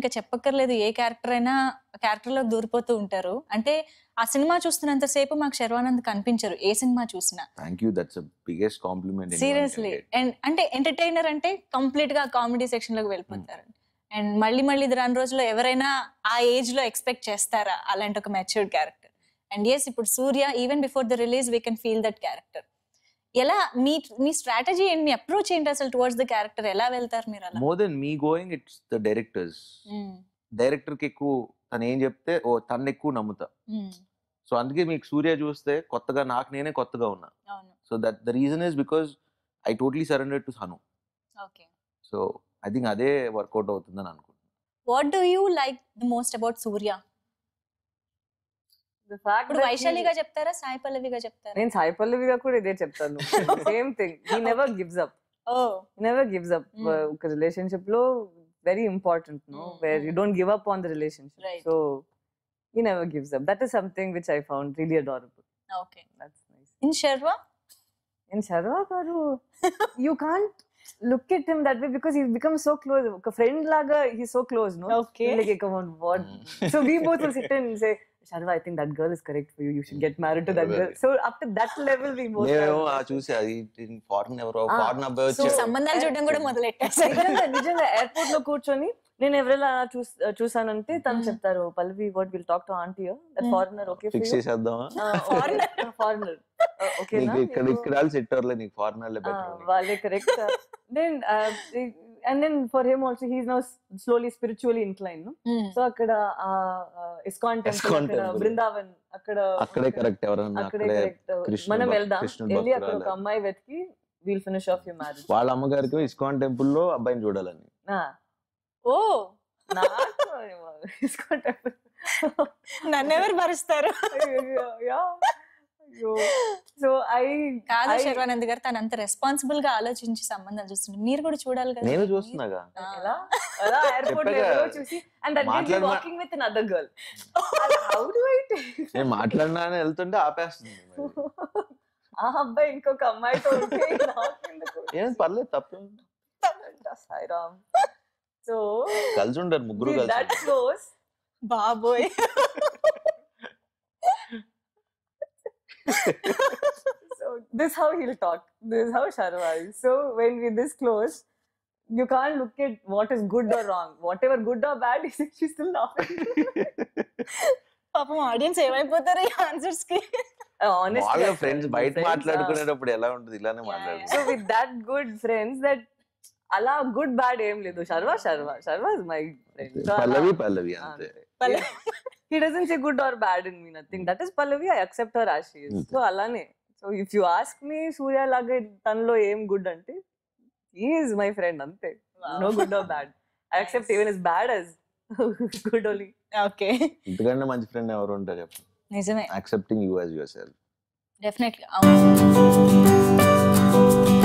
ఇంకా చెప్పక్కర్లేదు ఏ క్యారెక్టర్ అయినా క్యారెక్టర్ లోకి దూరిపోతూ ఉంటారు అంటే ఆ సినిమా చూస్తున్నంత సేపు మాకు శర్వానంద్ కనిపించరు ఏ సినిమా చూసినా thank you that's biggest compliment seriously and అంటే ఎంటర్టైనర్ అంటే కంప్లీట్ గా కామెడీ సెక్షన్ లోకి వెళ్ళిపోతారు అండ్ మళ్ళీ మళ్ళీ ఇది రాను రోజుల్లో ఎవరైనా ఆ ఏజ్ లో ఎక్స్పెక్ట్ చేస్తారా అలాంటి ఒక మెచ్యూర్డ్ క్యారెక్టర్ అండ్ ఎస్ ఇప్పుడు Surya even before the release we can feel that character ఎలా మీ మీ స్ట్రాటజీ ఏంటి మీ అప్రోచ్ ఏంటి అసలు టువర్డ్స్ ద క్యారెక్టర్ ఎలా వెళ్తారు మీరు అలా more than me going it's the directors hmm. Director కి ఎక్కువ తను ఏం చెప్తే ఓ తను ఎక్కువ నమ్ముతా మ్మ్. సో అందుకే మీకు సూర్య చూస్తే కొత్తగా నాకు నేనే కొత్తగా ఉన్నా అవును so that the reason is because I totally surrender to Hanu okay so I think అదే వర్కౌట్ అవుతుందని అనుకుంటున్నాను what do you like the most about Surya The fact ఇప్పుడు that he- వైశాలిగా చెప్తారా సాయి పల్లవిగా చెప్తారా నేను సాయి పల్లవిగా కూడా ఇదే చెప్తాను same thing he never gives up oh never gives up Mm. ఒక రిలేషన్షిప్ లో very important no Mm, where you mm. Don't give up on the relationship Right. So he never gives up that is something which I found really adorable okay that's nice in Sharwa and Sharwa garu you can't look at him that way because he become so close ఒక friend లాగా he so close no okay like come on what so we both will sit and say Sharva, I think that girl is correct for you. You should get married to that girl. Really? So up to that level, we both. మేమేమో have- ఆ చూసి అది foreign ఎవరో Ah, foreign అబ్బాయి so వచ్చాడు సంబంధాలు చూడడం కూడా మొదలెట్టేసారు నిజంగా నిజంగా ఎయిర్పోర్ట్ లో కూర్చొని నేను ఎవరైనా చూస్ చూసానంటే తను Mm. చెప్తారు Pallavi what will talk to aunty that Mm. Foreigner okay fix చేసేద్దామా Foreigner. ఫారినర్ ఓకే నీకు ఇక్కడ ఇక్కడ వాళ్ళు సెట్ అవ్వలేదు నీకు ఫారెనర్ బెటర్ వాళ్ళే correct then and then for him also he's now slowly spiritually incline so అక్కడ ఇస్కాన్ టెంపుల్ ISKCON అక్కడ temple. బృందావన్ అక్కడ అక్కడే కరెక్ట్ ఎవరన్నా అక్కడే అక్కడే కరెక్ట్ కృష్ణుడు మనం భక్- వెళ్దాం కృష్ణుడు వెళ్ళి అక్కడ ఒక భక్తురాలు. అమ్మాయి వెతికి we'll finish off you marriage వాళ్ళ అమ్మగారికి ఇస్కాన్ టెంపుల్ లో అబ్బాయిని చూడాలని ఓ నాకు ఇస్కాన్ టెంపుల్ నన్ను ఎవరు భరుస్తారు సో ఐ కాదు I- శర్వానంద్ గారు తను అంత రెస్పాన్సిబుల్ గా ఆలోచించి సంబంధాలు చూస్తుంటే మీరు కూడా చూడాలి కదా నేను చూస్తున్నాగా ఆ. ఎలా అలా ఎయిర్పోర్ట్ లో చెప్పాగా. ఎవరో చూసి అండ్ దట్ డే మాట్లాడమా- walking with another girl how do I నేను మాట్లాడినా అని వెళ్తుంటే ఆపేస్తుంది మరి. ఆ అబ్బాయి ఇంకొక అమ్మాయితో ఉంటే నాకెందుకు ఏం పర్లేదు తప్పే సాయిరామ్ సో కలిసి ఉంటారు ముగ్గురు దట్ కలిసి క్లోజ్ బాబోయ్ so this how he'll talk. This is how Sharma is. So when we this close, you can't look at what is good or wrong. Whatever good or bad, she's still laughing. పాపం audience ఏమైపోతారు ఈ answers కి Uh, honestly, వాళ్ళ I friends felt బయట friends, uh, మాట్లాడుకునేటప్పుడు ఎలా ఉంటుంది ఇలానే Yeah, మాట్లాడు So with that good friends that అలా గుడ్ బ్యాడ్ ఏం లేదు Sharwa Sharwa Sharwa is my friend Pallavi Pallavi అంతే he doesn't say good or bad in me nothing that is pallavi i accept her as she is Okay. so alane so if you ask me surya laga tanlo ఏం good అంటే he is my friend అంతే no good or bad i accept Nice. even as bad as good only okay ఇంతకంటే మంచి friend ఎవరు ఉంటారు చెప్పు నిజమే accepting you as yourself definitely అవును